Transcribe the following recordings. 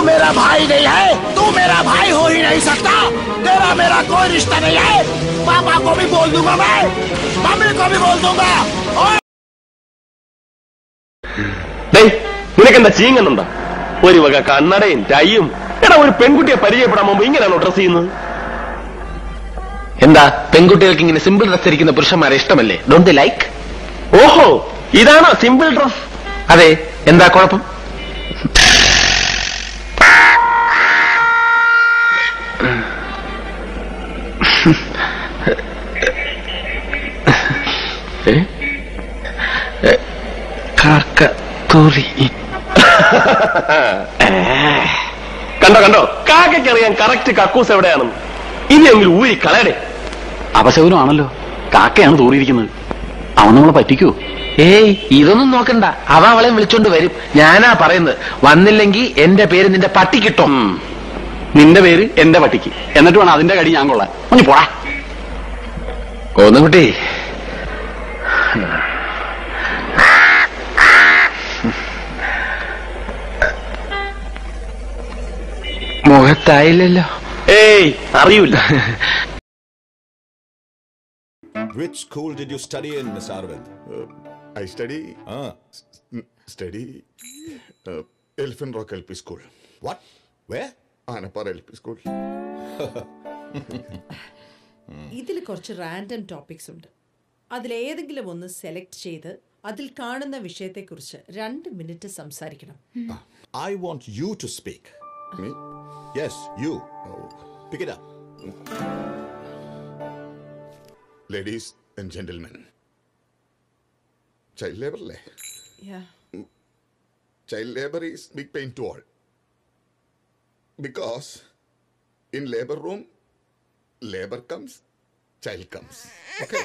मेरा भाई नहीं है तू मेरा भाई हो ही नहीं सकता तेरा मेरा कोई रिश्ता नहीं है पापा को भी बोल दूंगा मैं मम्मी को भी बोल दूंगा और ഡേയ് നിനക്കെന്താ ചീങ്ങുന്നുണ്ടോ ഒരു വക കണ്ണടയും ടൈയും എടാ ഒരു പെൺകുട്ടിയെ പരിചയപ്പെടാൻ മുമ്പ് ഇങ്ങനെയാണോ ഡ്രസ് ചെയ്യുന്നത് എന്താ പെൺകുട്ടികൾക്ക് ഇങ്ങനെ സിമ്പിൾ ഡ്രസ് ധരിക്കുന്ന പുരുഷന്മാരെ ഇഷ്ടമല്ലേ ഡോണ്ട് ലൈക്ക് ഓഹോ ഇതാണോ സിമ്പിൾ ഡ്രസ് അതെ എന്താ കുഴപ്പം കാക്ക തോറി കണ്ടോ കണ്ടോ കാക്കയ്ക്കറിയാൻ കറക്റ്റ് കക്കൂസ് എവിടെയാണെന്ന് ഇനിയെങ്കിലും ഊരി കളയടേ അപശകുനമാണല്ലോ കാക്കയാണ് തൂറിയിരിക്കുന്നത് അവൻ നമ്മളെ പറ്റിക്കൂ ഏയ് ഇതൊന്നും നോക്കണ്ട അവ അവളെ വിളിച്ചോണ്ട് വരും ഞാനാ പറയുന്നത് വന്നില്ലെങ്കിൽ എന്റെ പേര് നിന്റെ പട്ടി കിട്ടും നിന്റെ പേര് എന്റെ പട്ടിക്ക് എന്നിട്ട് വേണം അതിന്റെ കടി ഞാൻ കൊള്ളാൻ ഒന്ന് പോടാ കോന്നുകുട്ടി മുഖത്തായില്ലല്ലോ ഏയ് അറിയൂല Which school did you study in, Miss Arvind? I study Ah, s- study uh, Elephant Rock LP School. what? Where? Anapar LP School. ഇതിൽ കുറച്ച് റാൻഡം ടോപ്പിക്സ് ഉണ്ട് അതിലേതെങ്കിലും ഒന്ന് സെലക്ട് ചെയ്ത് അതിൽ കാണുന്ന വിഷയത്തെക്കുറിച്ച് രണ്ട് മിനിറ്റ് സംസാരിക്കണം I want you to speak. Me? Yes, you. Pick it up. Ladies and gentlemen. Child labor അല്ലേ child labor is big pain to all. Because in labor room, labor comes, child comes. Okay.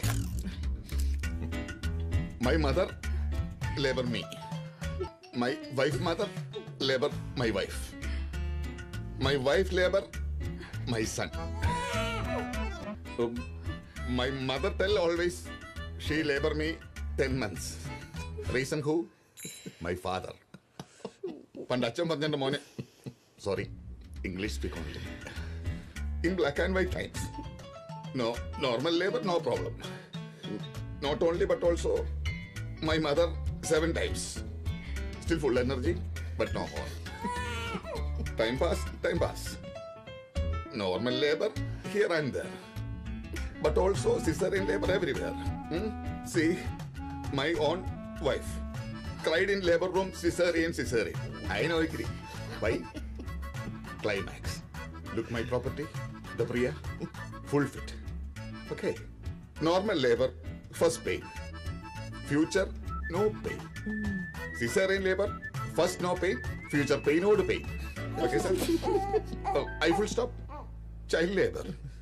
my mother labor me. My wife mother labor my wife. My wife labor my son. Um, my mother tell always she labor me 10 months. Reason who? My father. പണ്ട് അച്ഛൻ പറഞ്ഞെന്റെ മോനെ sorry English speak only in black and white times no normal labour no problem not only but also my mother seven times still full energy but no whole time pass time pass normal labour here and there but also cesarean labor everywhere. Hmm? See, my own wife cried in labor room cesarean, cesarean. I know agree. Why? Climax. Look my property, the Priya, full fit. Okay. Normal labor, first pain. Future, no pain. Cesarean labor, first no pain, future pain, no pain. Okay, sir? Oh, I full stop. Child labor.